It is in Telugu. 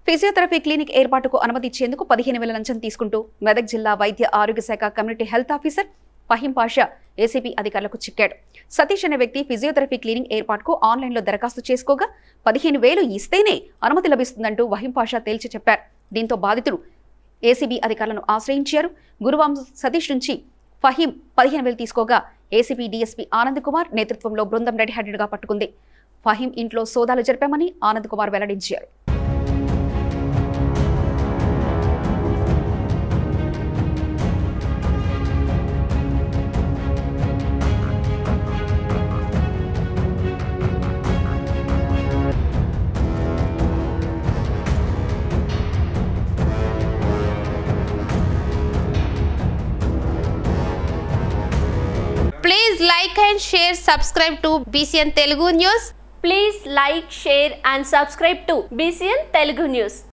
ఫిజియోథెరపీ క్లినిక్ ఏర్పాటుకు అనుమతి ఇచ్చేందుకు పదిహేను వేల లంచం తీసుకుంటూ మెదక్ జిల్లా వైద్య ఆరోగ్య శాఖ community health officer Faheem Pasha ACB అధికారులకు చిక్కాడు సతీష్ అనే వ్యక్తి ఫిజియోథెరపీ క్లినిక్ ఏర్పాటుకు ఆన్లైన్లో దరఖాస్తు చేసుకోగా పదిహేను వేలు ఇస్తేనే అనుమతి లభిస్తుందంటూ వహీం పాషా తేల్చి చెప్పారు దీంతో బాధితులు ఏసీబీ అధికారులను ఆశ్రయించారు గురువారం సతీష్ నుంచి ఫహీం పదిహేను వేలు తీసుకోగా ఏసీబీ డీఎస్పీ ఆనంద్ కుమార్ నేతృత్వంలో బృందం రెడ్ హ్యాండెడ్గా పట్టుకుంది ఫహీం ఇంట్లో సోదాలు జరిపామని ఆనంద్ కుమార్ వెల్లడించారు Please like and share, subscribe to BCN Telugu News. Please like, share and subscribe to BCN Telugu News.